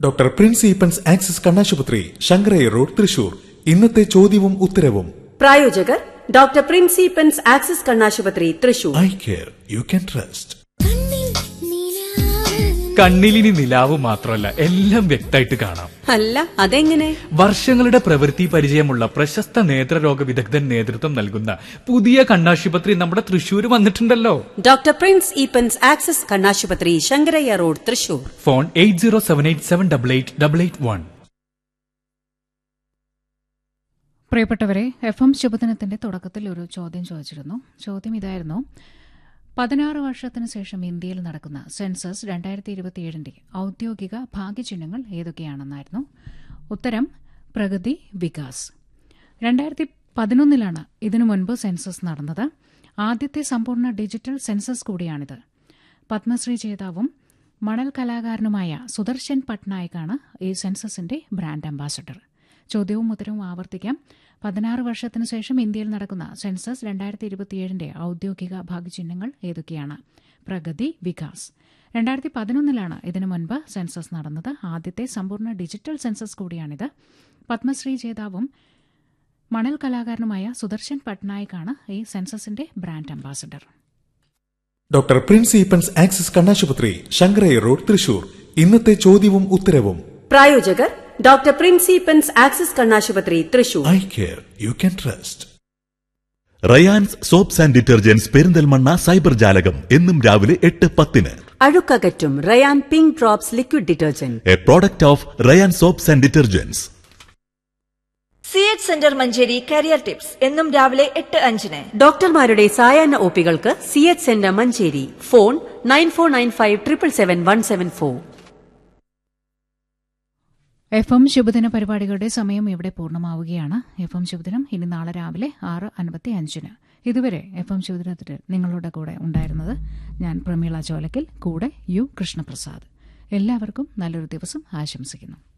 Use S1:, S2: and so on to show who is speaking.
S1: doctor Prince Eappen's Axis കണ്ണാശുപത്രി Sankarayya road Thrissur ഇന്നത്തെ ചോദ്യവും ഉത്തരവും
S2: പ്രായോജകർ ഡോക്ടർ പ്രിൻസിപ്പൻസ് ആക്സിസ് കണ്ണാശുപത്രി Thrissur
S1: eye care you can trust
S3: കണ്ണിലിനി നിലാവ് മാത്രമല്ല എല്ലാം വ്യക്തമായിട്ട് കാണാം
S2: അല്ല അതെങ്ങനെ
S3: വർഷങ്ങളുടെ പ്രവൃത്തി പരിചയമുള്ള പ്രശസ്ത നേത്രരോഗ വിദഗ്ധൻ നേതൃത്വം നൽകുന്ന പുതിയ കണ്ണാശുപത്രി നമ്മുടെ തൃശൂർ വന്നിട്ടുണ്ടല്ലോ
S2: ഡോക്ടർ പ്രിൻസ് ഈപ്പൻസ് ആക്സിസ് കണ്ണാശുപത്രി Sankarayya road Thrissur
S3: phone eight zero seven eight seven double eight double eight one
S4: പ്രിയപ്പെട്ടവരെ എഫ് എം ശുഭദിനത്തിന്റെ തുടക്കത്തിൽ ഒരു ചോദ്യം ചോദിച്ചിരുന്നു ചോദ്യം ഇതായിരുന്നു പതിനാറ് വർഷത്തിനു ശേഷം ഇന്ത്യയിൽ നടക്കുന്ന സെൻസസ് രണ്ടായിരത്തി ഇരുപത്തിയേഴിന്റെ ഔദ്യോഗിക ഭാഗ്യചിഹ്നങ്ങൾ ഏതൊക്കെയാണെന്നായിരുന്നു ഉത്തരം പ്രഗതി വികാസ് രണ്ടായിരത്തി പതിനൊന്നിലാണ് ഇതിനു മുൻപ് സെൻസസ് നടന്നത് ആദ്യത്തെ സമ്പൂർണ്ണ ഡിജിറ്റൽ സെൻസസ് കൂടിയാണിത് പത്മശ്രീ ജേതാവും മണൽ കലാകാരനുമായ സുദർശൻ പട്നായിക്കാണ് ഈ സെൻസസിന്റെ ബ്രാൻഡ് അംബാസഡർ ചോദ്യവും ഉത്തരവും ആവർത്തിക്കാം പതിനാറ് വർഷത്തിനു ശേഷം ഇന്ത്യയിൽ നടക്കുന്ന സെൻസസ് രണ്ടായിരത്തി ഇരുപത്തിയേഴിന്റെ ഔദ്യോഗിക ഭാഗ്യചിഹ്നങ്ങൾ ഏതൊക്കെയാണ് പ്രഗതി വികാസ് രണ്ടായിരത്തി പതിനൊന്നിലാണ് ഇതിനു മുൻപ് സെൻസസ് നടന്നത് ആദ്യത്തെ സമ്പൂർണ്ണ ഡിജിറ്റൽ സെൻസസ് കൂടിയാണിത് പത്മശ്രീ ജേതാവും മണൽ കലാകാരനുമായ സുദർശൻ പട്നായിക്കാണ് ഈ സെൻസസിന്റെ brand ambassador
S1: doctor Prince Eappen's Axis കണ്ണാശുപത്രി ശങ്കരയ്യ റോഡ് തൃശൂർ ഇന്നത്തെ ചോദ്യവും ഉത്തരവും
S2: പ്രായോജകർ ഡോക്ടർ പ്രിൻസിപ്പൻസ് ആക്സിസ് കണ്ണാശുപത്രി Thrissur
S1: eye care you can trust
S5: Rayan's soaps and detergents Perinthalmanna cyber ജാലകം എന്നും രാവിലെ എട്ട് പത്തിന്
S2: അഴുക്കകറ്റും Rayan pink drops liquid detergent
S5: a product of Rayan soaps and detergents
S6: C H centre Manjeri career tips എന്നും രാവിലെ എട്ട് അഞ്ചിന്
S2: ഡോക്ടർമാരുടെ സായാഹ്ന ഒപികൾക്ക് C H centre Manjeri phone nine four nine five triple seven one seven four
S4: F M ശുഭദിന പരിപാടികളുടെ സമയം ഇവിടെ പൂർണ്ണമാവുകയാണ് എഫ് എം ശുഭദിനം ഇനി നാളെ രാവിലെ ആറ് അൻപത്തി അഞ്ചിന് ഇതുവരെ എഫ് എം ശുഭദിനത്തിൽ നിങ്ങളുടെ കൂടെ ഉണ്ടായിരുന്നത് ഞാൻ പ്രമീള ചോലക്കൽ കൂടെ യു കൃഷ്ണപ്രസാദ് എല്ലാവർക്കും നല്ലൊരു ദിവസം ആശംസിക്കുന്നു